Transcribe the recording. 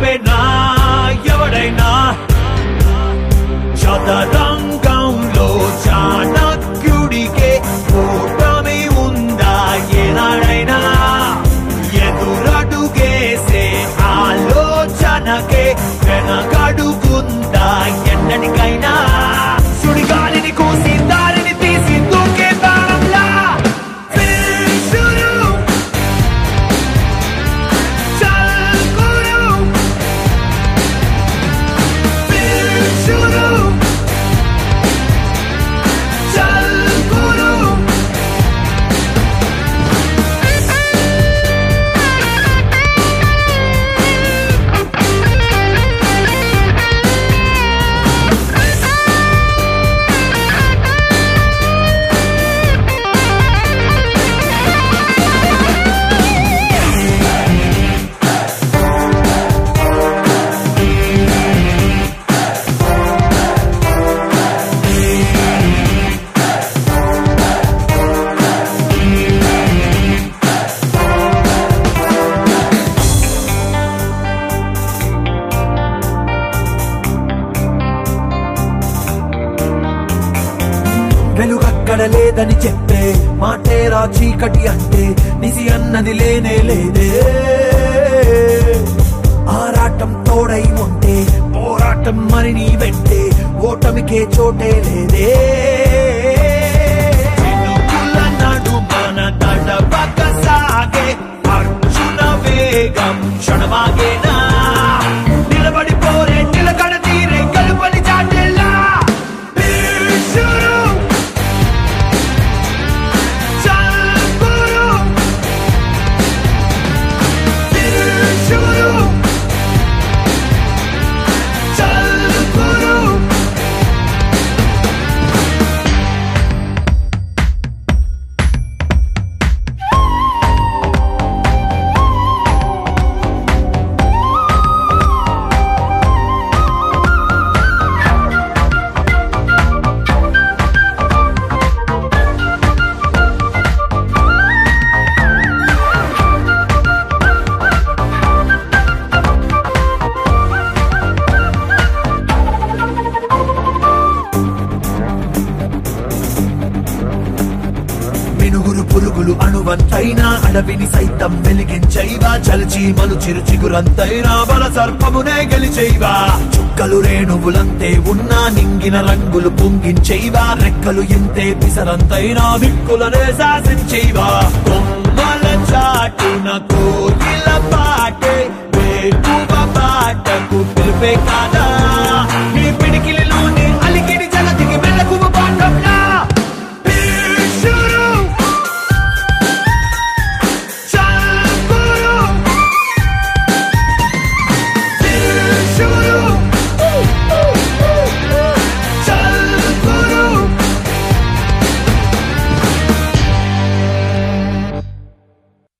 ఆపేనా ఎవడైనా చదరంగంలో చాణక్యుడికే కూటమి ఉందా ఏనాడైనా ఎదురడుగేసే ఆలోచనకే వెనకడుగుందా ఎన్నటికైనా సుడిగాలిని కూసి దారిని తీసి దూకే బాణంలా శురు చల్ గురు శురు చల్ గురు వెలుగక్కడ లేదని చెప్పే మాటేరా చీకటి అంటే నిసి అన్నది లేనే లేదే ఆరాటం తోడై ఉంటే పోరాటం మరి నీ వెంటే ఓటమికే చోటే లేదే చినుకుల నడుమన తడబక సాగే అర్జున వేగం క్షణమాగేనా నిలబడి పోరే నిలకడ తీరే కలుపని చాటేలా శురు చల్ గురు శురు చల్ గురు మినుగురు పురుగులు అణువంతైనా అడవిని సైతం వెలిగించైవా చలిచి మలు చిరు చిగురంతైనా బల సర్పమునే గెలిచైవా చుక్కలు రేణువులంతే ఉన్నా నింగిన రంగులు పొంగించైవా రెక్కలు ఎంతే పిసరంతైనా దిక్కులనే శాసించైవా కొమ్మల చాటున కోయిల పాటే వేకువ పాటకు పిలిపే కాదా